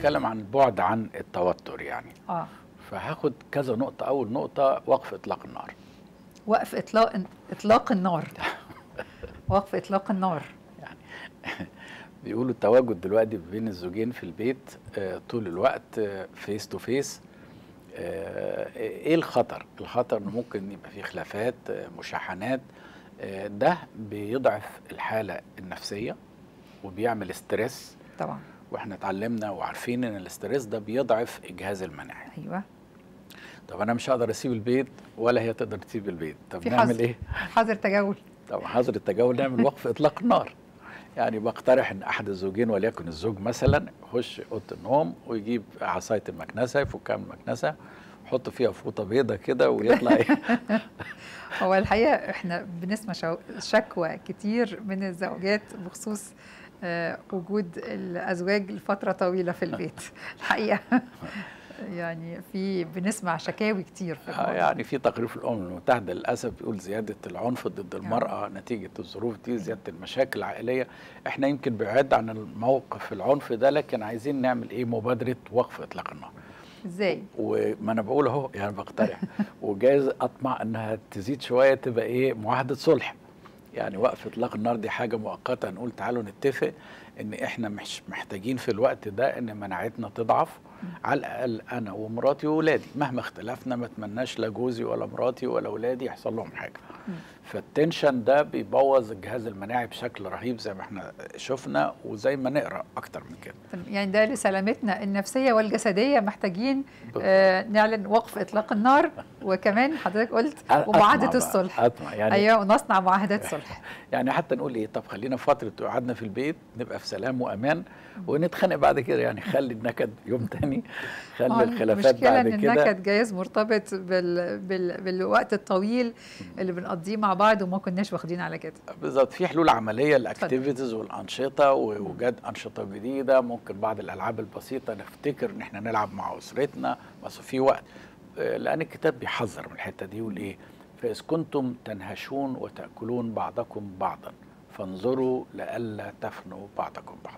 بنتكلم عن البعد عن التوتر يعني اه فهاخد كذا نقطة أول نقطة وقف إطلاق النار وقف اطلاق اطلاق النار وقف اطلاق النار يعني بيقولوا التواجد دلوقتي بين الزوجين في البيت آه، طول الوقت فيس تو فيس ايه الخطر الخطر انه ممكن يبقى فيه خلافات آه، مشاحنات آه، ده بيضعف الحالة النفسية وبيعمل ستريس طبعا واحنا اتعلمنا وعارفين ان الاستريس ده بيضعف الجهاز المناعي ايوه طب انا مش هقدر اسيب البيت ولا هي تقدر تسيب البيت طب في نعمل حظر. ايه حظر تجول طب حظر التجول نعمل وقف اطلاق النار يعني بقترح ان احد الزوجين وليكن الزوج مثلا يخش اوضه النوم ويجيب عصايه المكنسه يفكها من المكنسه يحط فيها فوطه بيضه كده ويطلع ايه هو الحقيقه احنا بنسمع شو- شكوى كتير من الزوجات بخصوص آه، وجود الازواج لفتره طويله في البيت الحقيقه يعني في بنسمع شكاوي كتير في آه، الموضوع. يعني في تقرير في الامم المتحده للاسف بيقول زياده العنف ضد المراه نتيجه الظروف دي زياده المشاكل العائليه احنا يمكن بعاد عن الموقف العنف ده لكن عايزين نعمل ايه مبادره وقف اطلاق النار ازاي وما انا بقول اهو يعني بقترح وجايز اطمع انها تزيد شويه تبقى ايه معاهده صلح يعني وقف اطلاق النار دي حاجه مؤقته نقول تعالوا نتفق ان احنا مش محتاجين في الوقت ده ان مناعتنا تضعف على الاقل انا ومراتي واولادي مهما اختلفنا ما اتمناش لا جوزي ولا مراتي ولا اولادي يحصل لهم حاجه فالتنشن ده بيبوظ الجهاز المناعي بشكل رهيب زي ما احنا شفنا وزي ما نقرا اكتر من كده يعني ده لسلامتنا النفسيه والجسديه محتاجين آه نعلن وقف اطلاق النار وكمان حضرتك قلت أطمع ومعاهده بقى، الصلح اطمع يعني ايوه ونصنع معاهدات صلح يعني حتى نقول ايه طب خلينا فتره قعدنا في البيت نبقى في سلام وامان ونتخانق بعد كده يعني خلي النكد يوم تاني آه، خلي الخلافات المشكله بعد ان كده النكد جايز مرتبط بال... بال... بالوقت الطويل اللي بنقضيه مع بعض وما كناش واخدين على كده بالظبط في حلول عمليه للاكتيفيتيز والانشطه ووجاد انشطه جديده ممكن بعض الالعاب البسيطه نفتكر ان احنا نلعب مع اسرتنا بس في وقت آه، لان الكتاب بيحذر من الحته دي يقول ايه فاذ كنتم تنهشون وتاكلون بعضكم بعضا فانظروا لئلا تفنوا بعضكم بعضا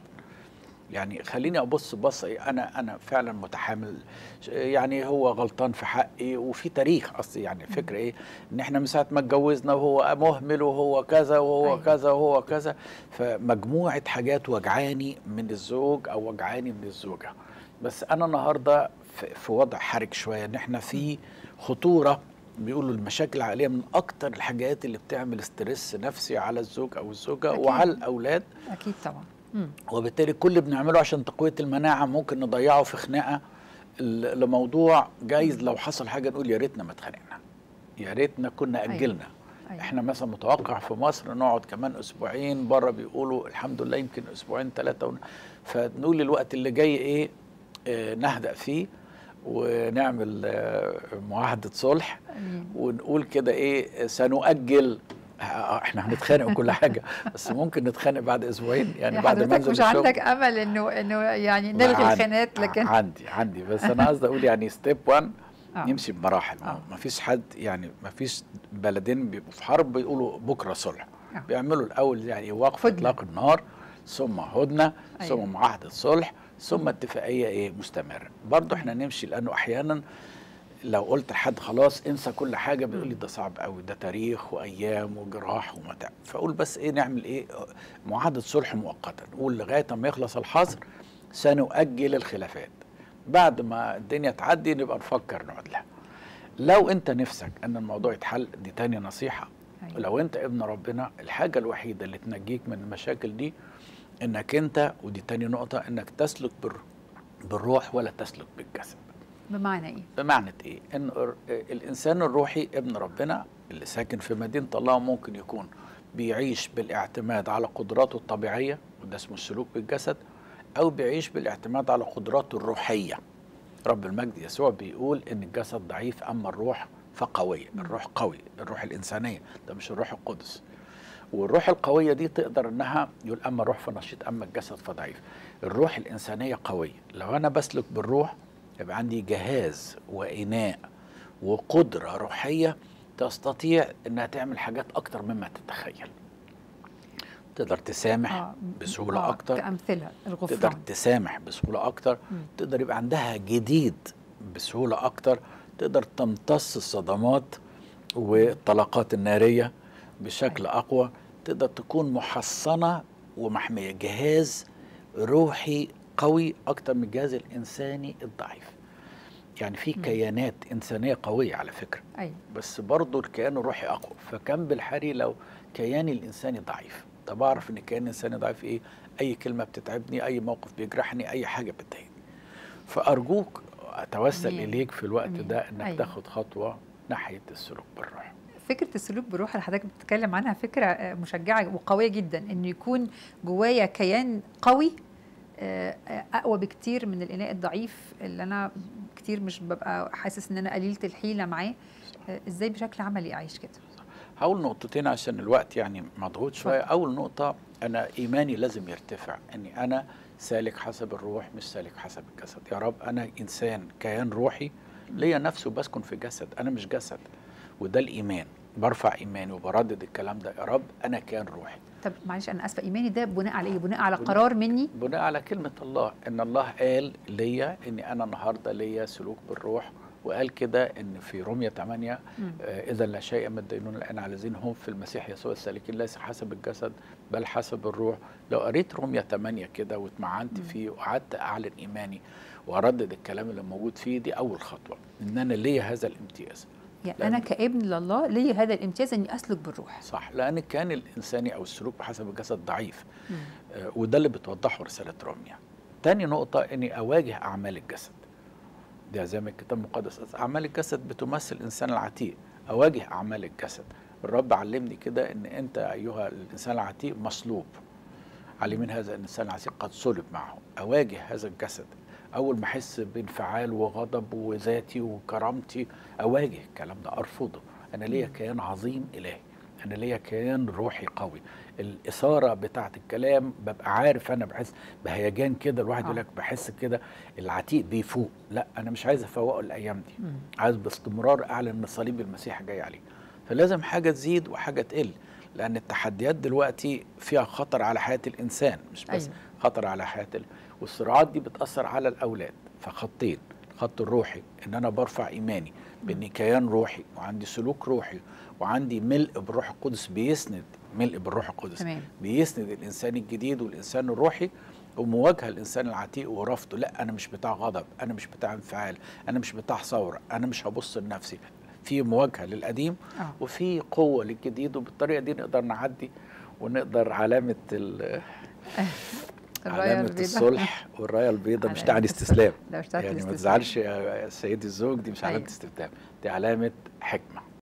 يعني خليني ابص بص إيه، انا انا فعلا متحامل ش- يعني هو غلطان في حقي وفي تاريخ اصلي يعني الفكره ايه ان احنا من ساعه ما اتجوزنا وهو مهمل وهو كذا وهو أيوة. أيوة. كذا وهو كذا فمجموعه حاجات وجعاني من الزوج او وجعاني من الزوجه بس انا النهارده في, في وضع حرج شويه ان احنا في خطوره بيقولوا المشاكل العائليه من اكتر الحاجات اللي بتعمل ستريس نفسي على الزوج او الزوجه أكيد. وعلى الاولاد اكيد طبعا مم. وبالتالي كل اللي بنعمله عشان تقويه المناعه ممكن نضيعه في خناقه ل- لموضوع جايز لو حصل حاجه نقول يا ريتنا ما اتخانقنا يا ريتنا كنا أيوة. اجلنا أيوة. احنا مثلا متوقع في مصر نقعد كمان اسبوعين بره بيقولوا الحمد لله يمكن اسبوعين ثلاثه ون... فنقول الوقت اللي جاي ايه آه نهدأ فيه ونعمل آه معاهده صلح امين ونقول كده ايه سنؤجل آه، احنا هنتخانق وكل حاجه بس ممكن نتخانق بعد اسبوعين يعني يعني بعد ما حضرتك انزل مش الشغل. عندك امل انه انه يعني نلغي عندي- الخناقات لكن عندي عندي بس انا قصدي اقول يعني ستيب 1 آه. نمشي بمراحل آه. ما فيش حد يعني ما فيش بلدين بيبقوا في حرب بيقولوا بكره صلح آه. بيعملوا الاول يعني وقف هدنة. اطلاق النار ثم هدنه أيوة. ثم معاهده صلح ثم اتفاقيه ايه مستمره برضه احنا نمشي لانه احيانا لو قلت لحد خلاص انسى كل حاجه بيقول لي ده صعب قوي ده تاريخ وايام وجراح ومتاع فاقول بس ايه نعمل ايه معاهده صلح مؤقتا نقول لغايه ما يخلص الحظر سنؤجل الخلافات بعد ما الدنيا تعدي نبقى نفكر نقعد لها لو انت نفسك ان الموضوع يتحل دي تاني نصيحه أيوة. لو انت ابن ربنا الحاجه الوحيده اللي تنجيك من المشاكل دي انك انت ودي تاني نقطه انك تسلك بال- بالروح ولا تسلك بالجسد بمعنى ايه؟ بمعنى ايه؟ ان الر- الانسان الروحي ابن ربنا اللي ساكن في مدينه الله ممكن يكون بيعيش بالاعتماد على قدراته الطبيعيه وده اسمه السلوك بالجسد او بيعيش بالاعتماد على قدراته الروحيه. رب المجد يسوع بيقول ان الجسد ضعيف اما الروح فقويه، الروح قوي، الروح الانسانيه ده مش الروح القدس. والروح القويه دي تقدر انها يقول اما الروح فنشيط اما الجسد فضعيف. الروح الانسانيه قويه، لو انا بسلك بالروح يبقى عندي جهاز وإناء وقدرة روحية تستطيع إنها تعمل حاجات أكتر مما تتخيل تقدر تسامح آه، بسهوله آه، اكتر كأمثلة تقدر الغفران تسامح بسهوله اكتر مم. تقدر يبقى عندها جديد بسهوله اكتر تقدر تمتص الصدمات والطلقات الناريه بشكل اقوى تقدر تكون محصنه ومحميه جهاز روحي قوي اكتر من الجهاز الانساني الضعيف يعني في مم. كيانات انسانيه قويه على فكره أيوة بس برضه الكيان الروحي اقوى فكان بالحري لو كياني الانساني ضعيف طب اعرف ان كيان الانساني ضعيف ايه اي كلمه بتتعبني اي موقف بيجرحني اي حاجه بتضايقني فارجوك اتوسل أمين. اليك في الوقت أمين. ده انك أيوة. تاخد خطوه ناحيه السلوك بالروح فكرة السلوك بروح اللي حضرتك بتتكلم عنها فكرة آه، مشجعة وقوية جدا انه يكون جوايا كيان قوي آه، آه، اقوى بكتير من الاناء الضعيف اللي انا كتير مش ببقى حاسس ان انا قليلة الحيلة معاه آه، ازاي بشكل عملي اعيش كده هقول نقطتين عشان الوقت يعني مضغوط شويه اتفضل. اول نقطه انا ايماني لازم يرتفع اني انا سالك حسب الروح مش سالك حسب الجسد يا رب انا انسان كيان روحي ليا نفسه بسكن في جسد انا مش جسد وده الايمان برفع ايماني وبردد الكلام ده يا رب انا كيان روحي طب معلش انا اسفة ايماني ده بناء على ايه بناء على بناء- قرار مني بناء على كلمة الله إن الله قال ليا إني أنا النهاردة ليا سلوك بالروح وقال كده إن في رومية 8 مم. آه، إذا لا شيء من الدينون الآن على الذين هم في المسيح يسوع السالكين ليس حسب الجسد بل حسب الروح لو قريت رومية 8 كده واتمعنت مم. فيه وقعدت أعلن إيماني وأردد الكلام اللي موجود فيه دي أول خطوة إن أنا ليا هذا الامتياز يعني لأن- انا كابن لله ليا هذا الامتياز اني اسلك بالروح صح لأن كان الإنساني أو السلوك بحسب الجسد ضعيف مم. آه، وده اللي بتوضحه رسالة روميا تاني نقطة إني أواجه أعمال الجسد ده زي ما الكتاب المقدس قال، أعمال الجسد بتمثل الإنسان العتيق أواجه أعمال الجسد الرب علمني كده إن أنت أيها الإنسان العتيق مصلوب علمين هذا الإنسان العتيق قد صلب معه أواجه هذا الجسد أول ما أحس بانفعال وغضب وذاتي وكرامتي أواجه الكلام ده أرفضه أنا ليا كيان عظيم إلهي أنا ليا كيان روحي قوي الإثارة بتاعت الكلام ببقى عارف أنا بحس بهيجان كده الواحد آه. يقول لك بحس كده العتيق بيفوق لا أنا مش عايز أفوقه الأيام دي مم. عايز باستمرار أعلن إن صليب المسيح جاي عليه فلازم حاجة تزيد وحاجة تقل لأن التحديات دلوقتي فيها خطر على حياة الإنسان مش بس أيوة. خطر على حياة ال... والصراعات دي بتأثر على الأولاد فخطين الخط الروحي إن أنا برفع إيماني بإني كيان روحي وعندي سلوك روحي وعندي ملء بالروح القدس بيسند ملء بالروح القدس تمام. بيسند الإنسان الجديد والإنسان الروحي ومواجهة الإنسان العتيق ورفضه لا أنا مش بتاع غضب أنا مش بتاع انفعال أنا مش بتاع ثورة أنا مش هبص لنفسي في مواجهة للقديم آه. وفي قوة للجديد وبالطريقة دي نقدر نعدي ونقدر علامة ال- الراية علامة البيضاء. الصلح والراية البيضاء مش علامة تعني الصلح. استسلام ده مش تعني يعني ما الاستسلام. تزعلش يا سيدي الزوج دي مش علامة أيوة. استسلام دي علامة حكمة